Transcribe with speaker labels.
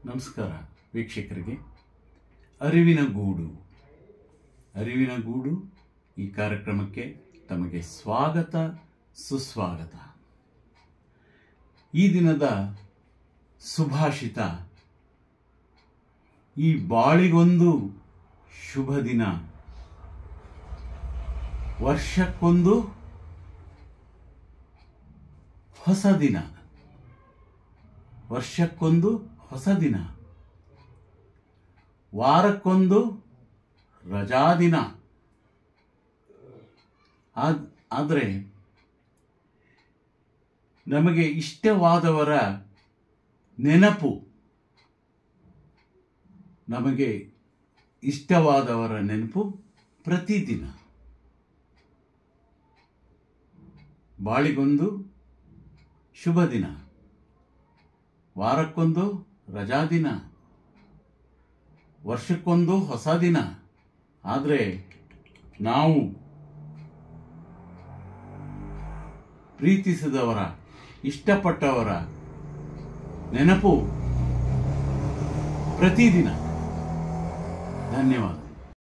Speaker 1: ನಮಸ್ಕಾರ ವೀಕ್ಷಕರಿಗೆ ಅರಿವಿನ ಗೂಡು ಅರಿವಿನ ಗೂಡು ಈ ಕಾರ್ಯಕ್ರಮಕ್ಕೆ ತಮಗೆ ಸ್ವಾಗತ ಸುಸ್ವಾಗತ ಈ ದಿನದ ಸುಭಾಷಿತ ಈ ಬಾಳಿಗೊಂದು ಶುಭ ದಿನ ವರ್ಷಕ್ಕೊಂದು ಹೊಸ ದಿನ ವರ್ಷಕ್ಕೊಂದು ಹೊಸ ದಿನ ವಾರಕ್ಕೊಂದು ರಜಾದಿನ ಆದ್- ಆದರೆ ನಮಗೆ ಇಷ್ಟವಾದವರ ನೆನಪು ನಮಗೆ ಇಷ್ಟವಾದವರ ನೆನಪು ಪ್ರತಿದಿನ ಬಾಳಿಗೊಂದು ಶುಭ ದಿನ ವಾರಕ್ಕೊಂದು ರಜಾದಿನ ವರ್ಷಕ್ಕೊಂದು ಹೊಸ ದಿನ ಆದರೆ ನಾವು ಪ್ರೀತಿಸಿದವರ ಇಷ್ಟಪಟ್ಟವರ ನೆನಪು ಪ್ರತಿದಿನ ಧನ್ಯವಾದ